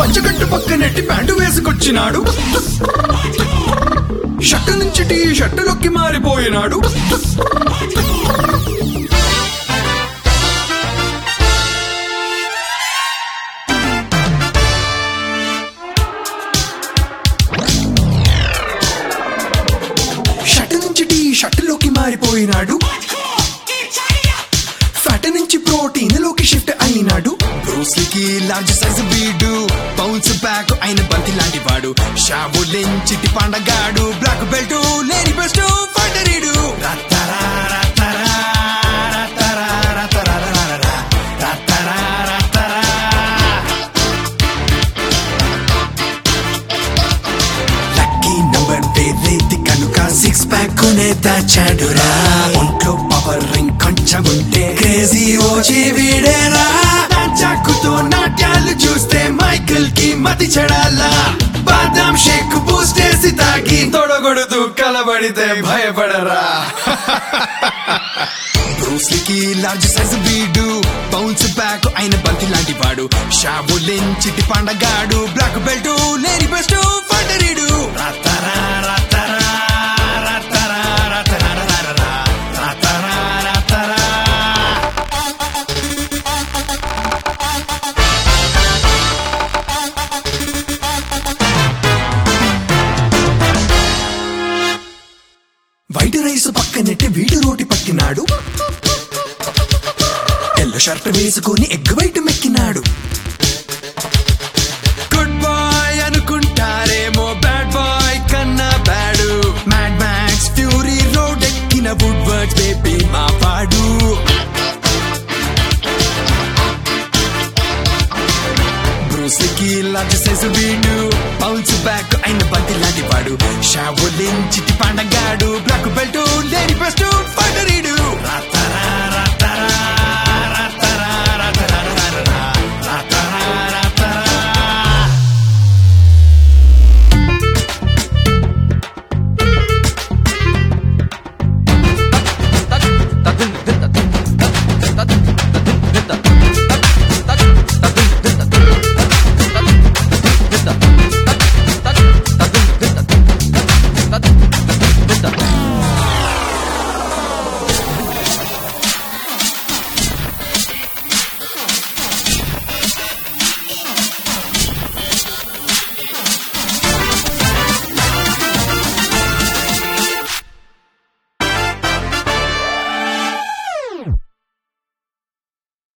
పంచగట్టు పక్క నెట్టి ప్యాంటు వేసుకొచ్చినాడు షట్టు నుంచి టీ షట్టులోకి మారిపోయినాడు షట్టు నుంచి టీ షట్టులోకి మారిపోయినాడు ఫ్యాట్ నుంచి ప్రోటీన్ లోకి షిఫ్ట్ అయినాడు బ్రూస్లీకి లార్జ్ సైజ్ వీడు బౌన్స్ బ్యాక్ అయిన బంతి లాంటి వాడు షాబులెన్ చిట్టి పండగాడు బ్లాక్ బెల్ట్ లేని బెస్ట్ ఫైటరీడు రత్తరా రత్తరా రత్తరా రత్తరా రరరా, రత్తరా రత్తరా. లక్కీ నంబర్ వేరేది కనుక సిక్స్ ప్యాక్ కొనే దాచాడురా ఒంట్లో పవర్ రింగ్ కొంచెం ఉంటే క్రేజీ ఓజీ వీడేరా నా చాకుతో నాట్యాలు చూస్తే మైకిల్ కి మతి చెడాలా బాదాం షేక్ బూస్ట్ వేసి తాగి తొడగొడుతూ కలబడితే భయపడరా బ్రూస్లీకి లార్జ్ సైజ్ వీడు బౌన్స్ బ్యాక్ అయిన బంతి లాంటి వాడు షాబులెన్ చిట్టి పండగాడు బ్లాక్ బెల్ట్ లేని బెస్ట్ ఫైటరీడు రత్తరా రత్తరా రత్తరా రత్తరా రరరా, రత్తరా రత్తరా వైట్ రైస్ పక్క నెట్టి వీడు రోటి పట్టినాడు తెల్ల షర్ట్ వేసుకొని ఎగ్ వైట్ మెక్కినాడు గుడ్ బాయ్ అనుకుంటారేమో బ్యాడ్ బాయ్ కన్నా bad Mad Max Fury Road ఎక్కిన వుడ్ వర్డ్ బేబీ మా పాడు బ్రూస్కి లార్జ్ సైజ్ వీడు బౌన్స్ బ్యాక్ అయిన బంతి లాంటి వాడు షాబులిన్ చిట్టి పండగాడు బ్లాక్ బెల్ట్ లేని బెస్ట్ ఫైటరీడు రత్తరా